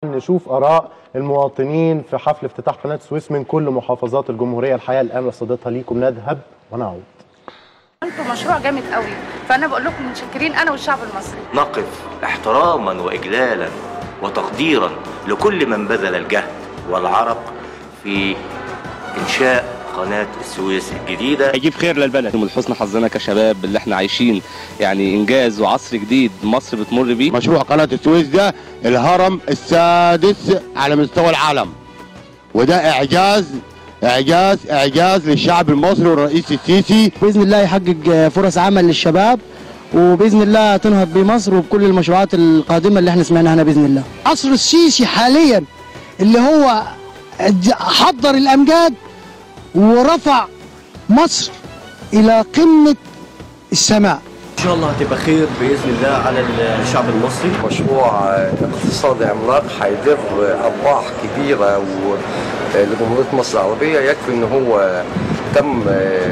نشوف اراء المواطنين في حفل افتتاح قناه السويس من كل محافظات الجمهوريه الحقيقه الان رصدتها ليكم نذهب ونعود انتوا مشروع جامد قوي فانا بقول لكم متشكرين انا والشعب المصري نقف احتراما واجلالا وتقديرا لكل من بذل الجهد والعرق في انشاء قناه السويس الجديده هيجيب خير للبلد من حسن حظنا كشباب اللي احنا عايشين يعني انجاز وعصر جديد مصر بتمر بيه مشروع قناة السويس ده الهرم السادس على مستوى العالم وده إعجاز إعجاز إعجاز للشعب المصري والرئيس السيسي باذن الله يحقق فرص عمل للشباب وباذن الله تنهض بمصر وبكل المشروعات القادمه اللي احنا سمعناها عنها باذن الله. عصر السيسي حاليا اللي هو حضر الامجاد ورفع مصر الى قمه السماء. ان شاء الله هتبقى خير باذن الله على الشعب المصري مشروع اقتصادي عملاق هيدر ارباح كبيره و- لجمهوريه مصر العربيه يكفي ان هو تم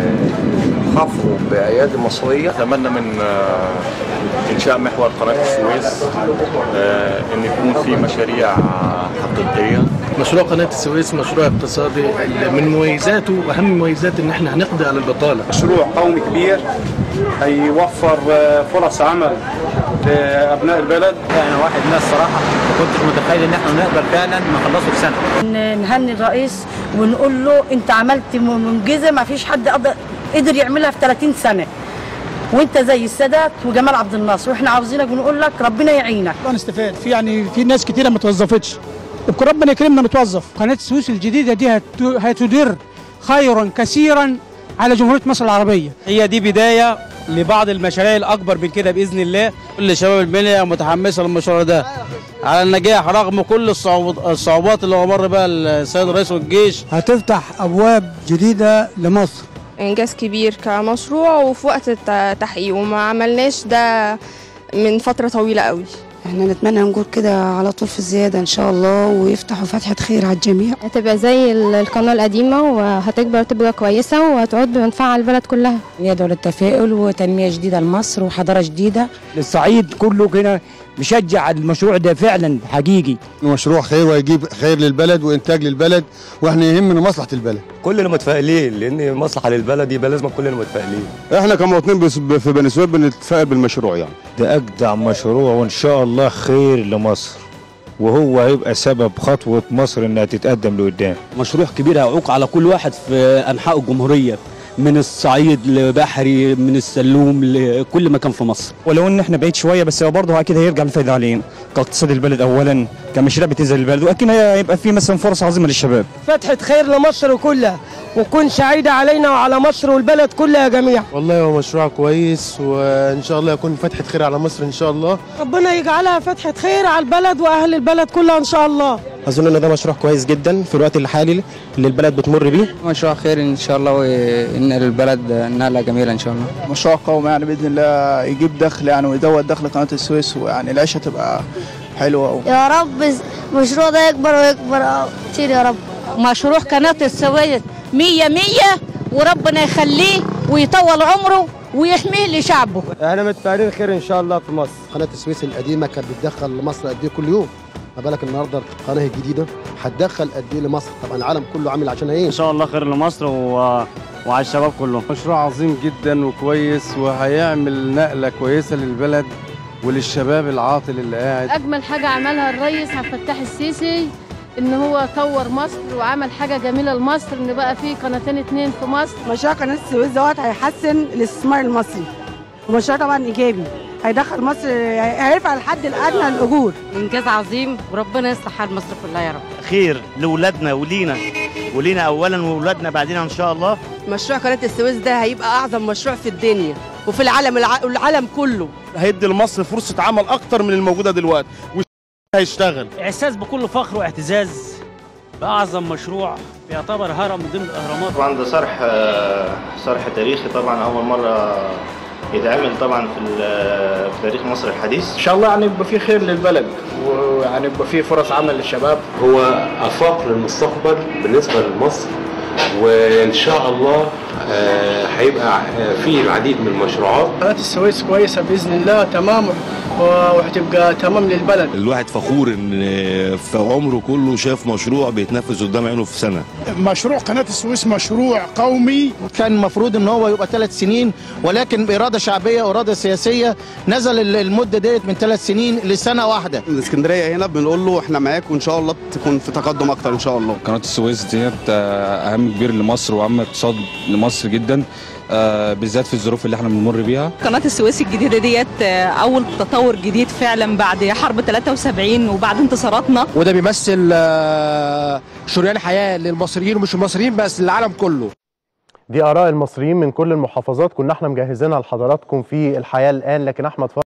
حفره بايادي مصريه اتمنى من آه، انشاء محور قناه السويس آه، ان يكون في مشاريع حقيقيه مشروع قناة السويس مشروع اقتصادي من مميزاته وأهم مميزات إن إحنا هنقضي على البطالة مشروع قومي كبير هيوفر فرص عمل لأبناء البلد أنا واحد من الصراحة ما كنتش متخيل إن إحنا نقدر فعلا نخلصه في سنة نهني الرئيس ونقول له أنت عملت منجزة ما فيش حد قدر قدر يعملها في 30 سنة وانت زي السادات وجمال عبد الناصر واحنا عاوزينك ونقول لك ربنا يعينك نستفاد في يعني في ناس كتيره ما توظفتش يبقى ربنا يكرمنا نتوظف. قناه السويس الجديده دي هت- هتدر خيرا كثيرا على جمهوريه مصر العربيه. هي دي بداية لبعض المشاريع الأكبر من كده بإذن الله كل شباب المنيا متحمسة للمشروع ده على النجاح رغم كل الصعوبات الصعوبات اللي هو مر بها السيد الرئيس والجيش هتفتح ابواب جديده لمصر. إنجاز كبير كمشروع وفي وقت الت- تحقيقه وما عملناش ده من فترة طويلة قوي احنا نتمنى نقول كده على طول في الزيادة إن شاء الله ويفتحوا فتحة خير على الجميع هتبقى زي ال- القناة القديمة وهتكبر وتبقى كويسة وهتعود بمنفعة البلد كلها يدعو للتفاؤل وتنمية جديدة لمصر وحضارة جديدة الصعيد كله كده مشجع المشروع ده فعلا حقيقي مشروع خير ويجيب خير للبلد وإنتاج للبلد وإحنا يهمنا مصلحة البلد كلنا متفائلين لان مصلحه للبلد يبقى لازم كلنا متفائلين إحنا كمواطنين بس- في بني سويف بنتفائل بالمشروع يعني ده أجدع مشروع وإن شاء الله خير لمصر وهو هيبقى سبب خطوة مصر إنها تتقدم لقدام مشروع كبير هيعوق على كل واحد في انحاء الجمهوريه من الصعيد لبحري من السلوم لكل مكان في مصر ولو ان احنا بعيد شويه بس هو برضه اكيد هيرجع الفايده علينا كاقتصاد البلد اولا كمشاريع بتنزل البلد واكيد هيبقى في مثلا فرص عظيمه للشباب فتحة خير لمصر كلها وكن سعيدة علينا وعلى مصر والبلد كلها جميعا والله هو مشروع كويس وان شاء الله يكون فتحه خير على مصر ان شاء الله ربنا يجعلها فتحة خير على البلد وأهل البلد كلها إن شاء الله اظن ان ده مشروع كويس جدا في الوقت الحالي اللي البلد بتمر بيه مشروع خير ان شاء الله وينقل البلد نقله جميله ان شاء الله مشروع قومي يعني باذن الله يجيب دخل يعني ويزود دخل قناه السويس ويعني العيشه تبقى حلوه يا رب المشروع ده يكبر ويكبر كتير يا رب مشروع قناة السويس مية مية وربنا يخليه ويطول عمره ويحميه لشعبه احنا متفائلين خير ان شاء الله في مصر قناه السويس القديمه كانت بتدخل لمصر قد ايه كل يوم ما بالك النهارده القناه الجديده هتدخل قد ايه لمصر طبعا العالم كله عامل عشان ايه ان شاء الله خير لمصر و... وعلى الشباب كله مشروع عظيم جدا وكويس وهيعمل نقله كويسه للبلد وللشباب العاطل اللي قاعد اجمل حاجه عملها الرئيس عبد الفتاح السيسي ان هو طور مصر وعمل حاجه جميله لمصر ان بقى في قناتين اتنين في مصر مشروع قناة السويس دوت هيحسن الاستثمار المصري ومشروع طبعا إيجابي هيدخل مصر هيرفع الحد الأدنى للأجور انجاز عظيم وربنا يصلح حال مصر كلها يا رب خير لاولادنا ولينا ولينا اولا واولادنا بعدين ان شاء الله مشروع قناة السويس ده هيبقى أعظم مشروع في الدنيا وفي العالم الع... العالم كله هيدي لمصر فرصه عمل اكتر من الموجوده دلوقتي هيشتغل إحساس بكل فخر واعتزاز بأعظم مشروع يعتبر هرم من ضمن الأهرامات طبعا ده صرح صرح تاريخي طبعا اول مره يتعمل طبعا في ال- في تاريخ مصر الحديث ان شاء الله يعني يبقى في خير للبلد ويعني يبقى في فرص عمل للشباب هو افاق للمستقبل بالنسبه لمصر وان شاء الله آه، هيبقى آه، فيه العديد من المشروعات قناة السويس كويسة بإذن الله تمام و- وهتبقى تمام للبلد الواحد فخور ان في عمره كله شاف مشروع بيتنفذ قدام عينه في سنه مشروع قناة السويس مشروع قومي كان المفروض ان هو يبقى ثلاث سنين ولكن باراده شعبيه واراده سياسيه نزل ال- المده ديت من ثلاث سنين لسنه واحده الاسكندريه هنا بنقول له احنا معاك وان شاء الله تكون في تقدم اكتر ان شاء الله قناة السويس ديت آه، أهم كبير لمصر وأهم اقتصاد لمصر جدا آه، بالذات في الظروف اللي احنا بنمر بيها قناة السويس الجديدة ديت آه، أول تطور جديد فعلا بعد حرب 73 وبعد انتصاراتنا وده بيمثل آه، شريان حياه للمصريين ومش المصريين بس للعالم كله دي آراء المصريين من كل المحافظات كنا احنا مجهزينها لحضراتكم في الحياة الآن لكن أحمد